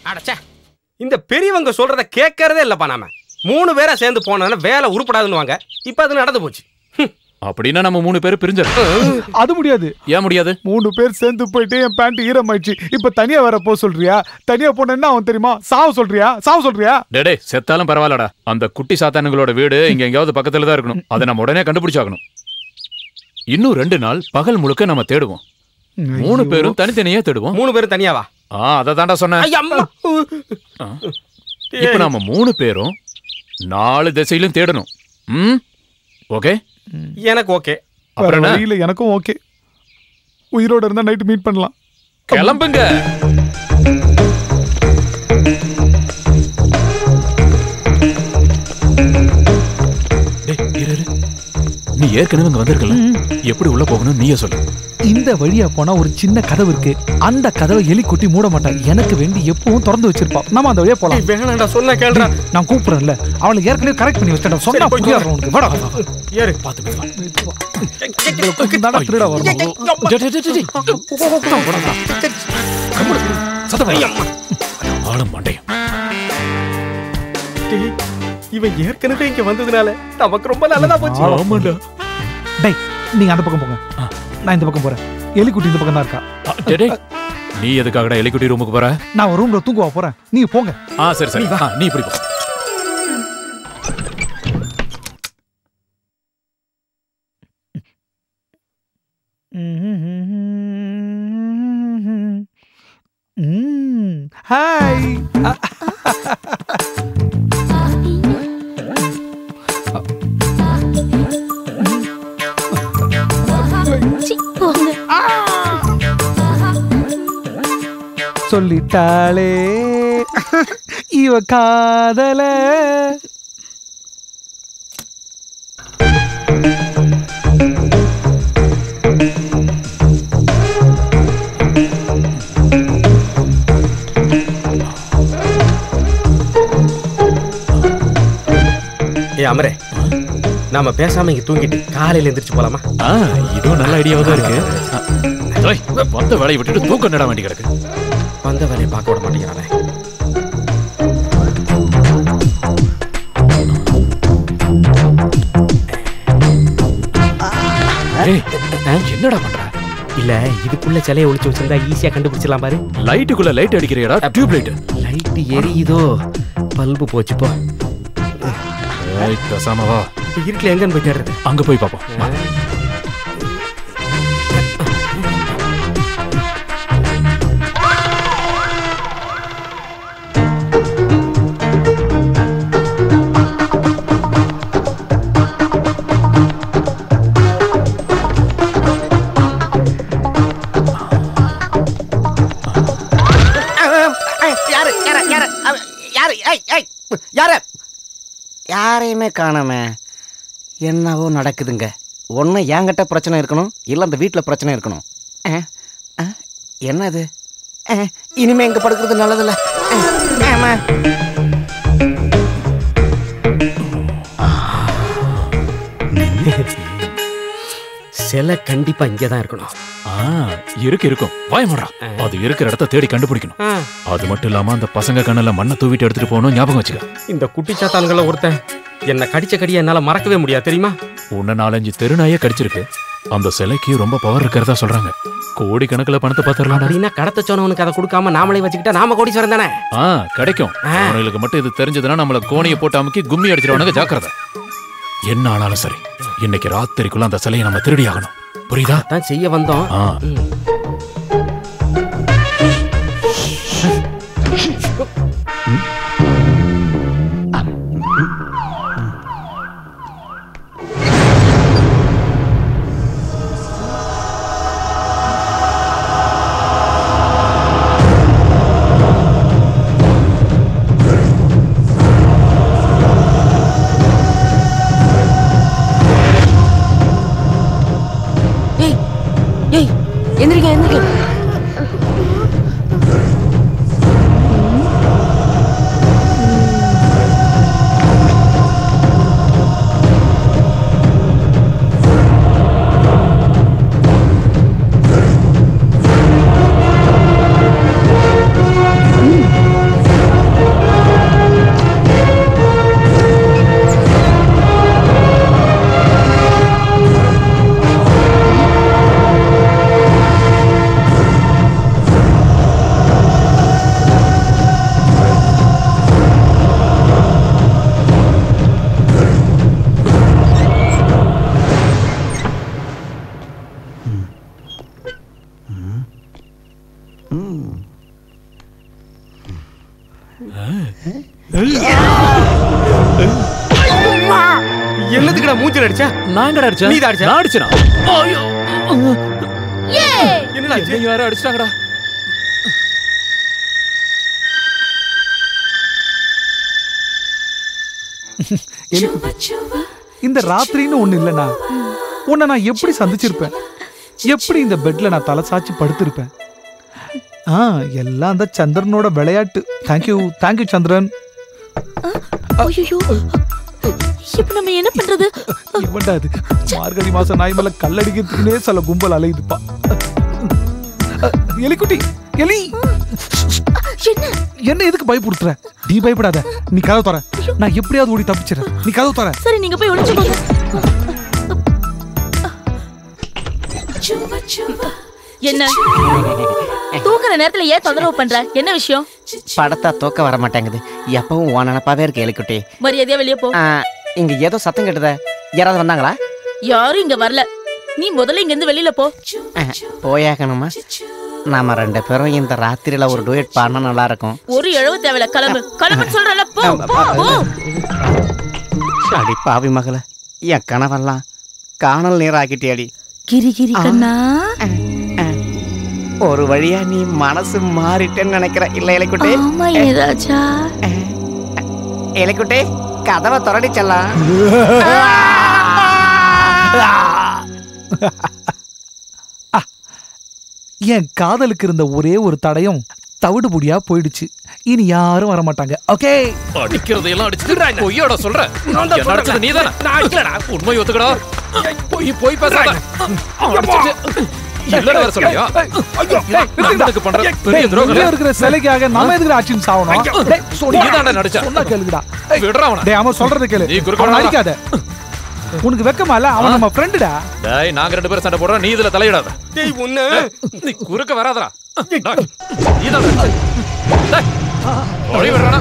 அடச்சே இந்த பெரியவங்க சொல்றத கேட்கறதே இல்லப்பா நாம மூணு பேரா சேர்ந்து போனா வேலை உருப்படாதுன்னு இப்ப அது நடந்து போச்சு ஹம். அப்படின்னா நம்ம மூணு பேரும் பிரிஞ்சிடும் அது முடியாது ஏன் முடியாது மூணு பேர் சேர்ந்து போயிட்டு என் பேண்ட் ஈரமாயிடுச்சு இப்ப தனியா வர போ சொல்றியா தனியா போன என்ன அவன் தெரியுமா சாவு சொல்றியா சாவு சொல்றியா டேடே செத்தாலும் பரவாயில்லடா அந்த குட்டி சாத்தானுங்களோட வீடு இங்க எங்கேயாவது பக்கத்துல தான் இருக்கணும் அதை நம்ம உடனே கண்டுபிடிச்சாகணும் இன்னும் ரெண்டு நாள் பகல் முழுக்க நம்ம தேடுவோம் மூணு பேரும் தனித்தனியா தேடுவோம் மூணு பேரும் தனியாவா ஆ அதை தாண்டா சொன்னேன் ஐயா, அம்மா. இப்ப நாம மூணு பேரும் நாலு திசையிலும் தேடணும் ம் ஓகே எனக்கு ஓகே வேற அப்புறம் என்ன? வழியில எனக்கும் ஓகே உயிரோட இருந்தா நைட்டு மீட் பண்ணலாம் கிளம்புங்க டேய், இரு, இரு. நீ ஏற்கனவே இங்க வந்திருக்கல எப்படி உள்ள போகணும் நீயே சொல்லு இந்த வழியா போனா ஒரு சின்ன கதவு இருக்கு அந்த கதவை எலி குட்டி மூட மாட்டான் எனக்கு வேண்டி எப்பவும் திறந்து வச்சிருப்பான் நம்ம அந்த வழியா போலாம் வேணாண்டா சொன்ன கேள்றா நான் கூப்பிடுறேன்ல அவளை ஏற்கனவே கரெக்ட் பண்ணி வச்சிட்டேன் சொன்னா போய் புரியாது உனக்கு வாடா, வா, வா. ஏறு பாத்து மெதுவா. இந்தாடா, திருட வரணும் டேய், டேய், டேய், டேய். கம்முனு. சத்தம் வை. ஆளும் மண்டையும் டேய், இவன் ஏற்கனவே இங்க வந்ததுனால நமக்கு ரொம்ப நல்லதா போச்சு ஆமாண்டா டேய் நீங்க அந்த பக்கம் போங்க நான் இந்த பக்கம் போறேன் எலிக்குட்டி இந்த பக்கம் தான் இருக்கா ஆ, டேய், டேய். நீ எதுக்காகடா எலிக்குட்டி ரூமுக்கு போற நான் ஒரு ரூம்ல தூங்குவா போறேன் நீங்க போங்க ஆ சரி சரி ஆ, நீ இப்படி போ ஹாய் சி, போங்க சொல்லிட்டாளே இவ காதல ஏ அமரே நாம பேசாம இங்க தூங்கிட்டு காலையில எந்திரிச்சு போலாமா ஆ இதுவும் நல்ல ஐடியாவா தான் இருக்கு ஆ, டேய், வந்த வேலையை விட்டுட்டு தூக்கம் நட வேண்டி கிடக்கு வந்த வேலையை பார்க்க விட மாட்டேங்கிறானே ஏய் என்னடா பண்ற இல்ல இதுக்குள்ள சிலையை ஒளிச்சு வச்சிருந்தா ஈஸியா கண்டுபிடிச்சிடலாம் பாரு லைட்டுக்குள்ள லைட் அடிக்கிறியடா டியூப் லைட் லைட் எரியுதோ பல்பு போச்சு போ ஏய் பேசாம வா இப்ப இருட்டுல எங்கன்னு போய் தேடுறது அங்க போய் பாப்போம் வா. யாரு யாரு யாரு அவ- யாரு ஏய் ஏய் யாரு யாரையுமே காணாமே என்னவோ நடக்குதுங்க ஒன்று என்கிட்ட பிரச்சனை இருக்கணும் இல்லை அந்த வீட்டில் பிரச்சனை இருக்கணும் அஹ், அஹ், என்னது அஹ், இனிமே இங்கே படுக்கிறது நல்லதில்ல அஹ், ஆமா சிலை கண்டிப்பா இங்கதான் இருக்கணும் ஆ இருக்கு இருக்கும் பயமுடா அது இருக்கிற இடத்த தேடி கண்டுபிடிக்கணும் ஆ, அது மட்டும் இல்லாம அந்த பசங்க கண்ணுல மண்ணை தூவிட்டு எடுத்துட்டு போகணும் ஞாபகம் வச்சுக்க இந்த குட்டி சாத்தான்கள ஒருத்தன் என்ன கடிச்ச கடிய என்னால மறக்கவே முடியாது தெரியுமா உன்னை நாலஞ்சு தெருநாயே கடிச்சிருக்கு அந்த சிலைக்கு ரொம்ப பவர் இருக்கிறதா சொல்றாங்க கோடி கணக்குல பணத்தை பாத்துரலாம் அப்படின்னா கடத்த சொன்னவனுக்கு அதை கொடுக்காம நாமளே வச்சுக்கிட்டா நாம கோடீஸ்வரன் தானே ஆ கிடைக்கும் அவனுங்களுக்கு மட்டும் இது தெரிஞ்சதுன்னா நம்மள கோணியை போட்டு அமுக்கி கும்மி அடிச்சிருவானுங்க ஜாக்கிரதை என்ன ஆனாலும் சரி இன்னைக்கு ராத்திரிக்குள்ள அந்த சிலையை நம்ம திருடி ஆகணும் புரியுதா தான் செய்ய வந்தோம் ஆ ம். ஏய் ஏய் எந்திரிங்க எந்திரிங்க என்னதுக்குடா மூஞ்சில அடிச்ச நான் எங்கடா அடிச்சேன் நீதான் அடிச்ச? நான் அடிச்சனா ஐயோ என்னடா ஆச்சு? என்னை யாரோ அடிச்சிட்டாங்கடா இந்த ராத்திரின்னு ஒண்ணு இல்லைண்ணா உன்னை நான் எப்படி சந்திச்சிருப்பேன் எப்படி இந்த பெட்ல நான் தலை சாச்சு படுத்திருப்பேன் ஆ எல்லாம் அந்த சந்திரனோட விளையாட்டு தேங்க்யூ தேங்க்யூ சந்திரன் ஐயோ இப்ப நம்ம என்ன பண்றது இவன்டா அது மார்கழி மாசம் நாய் மேல கல்லடிக்கிறதுக்குனே சில கும்பல் அலையுதுப்பா எலிக்குட்டி எலி என்ன என்ன எதுக்கு பயப்படுத்துற நீ பயப்படாத நீ கதவு தர நான் எப்படியாவது ஓடி தப்பிச்சிடறேன் நீ கதவு தர சரி நீங்க போய் ஒளிச்சுக்கோங்க என்ன தூக்குற நேரத்துல ஏன் தொந்தரவு பண்ற என்ன விஷயம் படத்தா தூக்க வர மாட்டேங்குது எப்பவும் உன் நினப்பாவே இருக்கு எலிக்குட்டி மரியாதையா வெளியே போ ஆ, இங்க ஏதோ சத்தம் கேட்டதே யாராவது வந்தாங்களா யாரும் இங்க வரல நீ முதல்ல இங்க இருந்து வெளியில போ அஹ், போயாகணுமா நாம ரெண்டு பேரும் இந்த ராத்திரியில ஒரு டூயட் பாடினா நல்லா இருக்கும் ஒரு இழவு தேவையில்ல கிளம்பு கிளம்புன்னு சொல்றல போ போ, போ அடி பாவி மகள என் கனவெல்லாம் காணல் நீர் ஆக்கிட்டியாடி கிரி கிரி கண்ணா ஒரு வழியா நீ மனசு மாறிட்டேன்னு நினைக்கிற இல்ல இலைக்குட்டி ஆமா ஏதாச்சா இலைக்குட்டி கதவை தொடடி செல்லாம் என் காதலுக்கு இருந்த ஒரே ஒரு தடயம் தவிடுபுடியா போயிடுச்சு இனி யாரும் வர மாட்டாங்க ஓகே அடிக்கிறதையெல்லாம் அடிச்சுட்டு பொய்யோட சொல்ற நான் தான் என்ன அடிச்சது சொல்றேன். நீதானே நான் அடிக்கலடா. உண்மை ஒத்துக்கடா போய் போய் பேசாத அடிச்சிட்டு இல்லன்னு வர சொல்றியா நண்பனுக்கு பண்ற பெரிய துரோகம் இங்க இருக்கிற சிலைக்காக நம்ம எதுக்கு ஆக்ஷன் சாவணும் டேய், சொன்னா- நீதான்டா நடிச்ச. சொன்னா கேளுடா விடுறா அவனை டேய் அவன் சொல்றது கேளு நீ குறுக்க அவனை வராதடா. அடிக்காத உனக்கு வெக்கமா இல்ல அவன் நம்ம ஃப்ரெண்டுடா டேய் நாங்க ரெண்டு பேரும் சண்டை போடுறோம் நீ இதுல தலையிடாத டேய் ஒண்ணு நீ குறுக்க வராதடா டேய், நீதான் டேய், ஓடி விடுறானா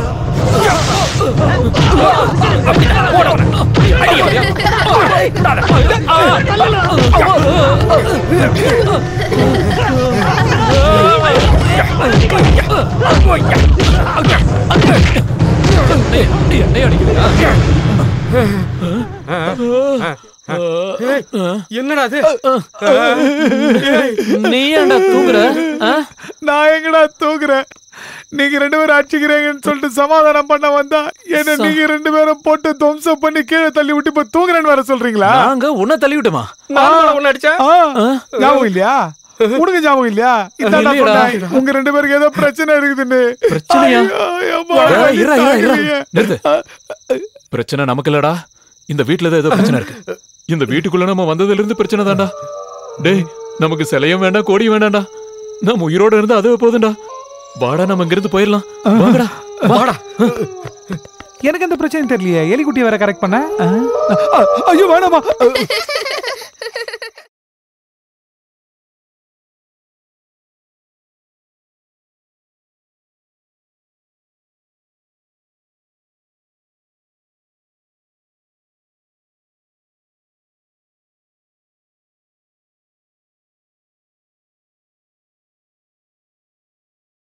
என்னை அடிக்கிறா ஏய், என்னடா அது நீ ஏன்டா தூங்குற ஆ? நான் எங்கடா தூக்குறேன் நீங்க ரெண்டு பேரும் அடிச்சுக்கிறீங்கன்னு சொல்லிட்டு சமாதானம் பண்ண வந்தா என்ன நீங்க ரெண்டு பேரும் போட்டு துவம்சம் பண்ணி கீழே தள்ளி விட்டு இப்ப தூங்குறேன்னு வேற சொல்றீங்களா நாங்க உன்னை தள்ளி விட்டுமா நான் ஒண்ணு அடிச்சா ஆ, ஞாபகம் இல்லையா உனக்கு ஞாபகம் இல்லையா இதான் நான் இல்லையேடா. சொன்னேன். உங்க ரெண்டு பேருக்கு ஏதோ பிரச்சனை இருக்குதுன்னு பிரச்சனையா? ஐயோ, எம்மா, டேய், இருடா, இருடா, இருடா. தாங்கலையே. நிறுத்து. பிரச்சனை நமக்கு இல்லடா இந்த வீட்ல தான் ஏதோ பிரச்சனை இருக்கு இந்த வீட்டுக்குள்ள நம்ம வந்ததுல இருந்து பிரச்சனை தான்டா டேய் நமக்கு சிலையும் வேண்டாம் கோடியும் வேண்டாம்டா நம்ம உயிரோட இருந்து அதுவே போதும்டா வாடா நம்ம இங்க இருந்து போயிடலாம் வாங்கடா வாடா எனக்கு எந்த பிரச்சனையும் தெரியலையே எலிக்குட்டியை வேற கரெக்ட் பண்ண ஆ? ஐயோ வேணாமா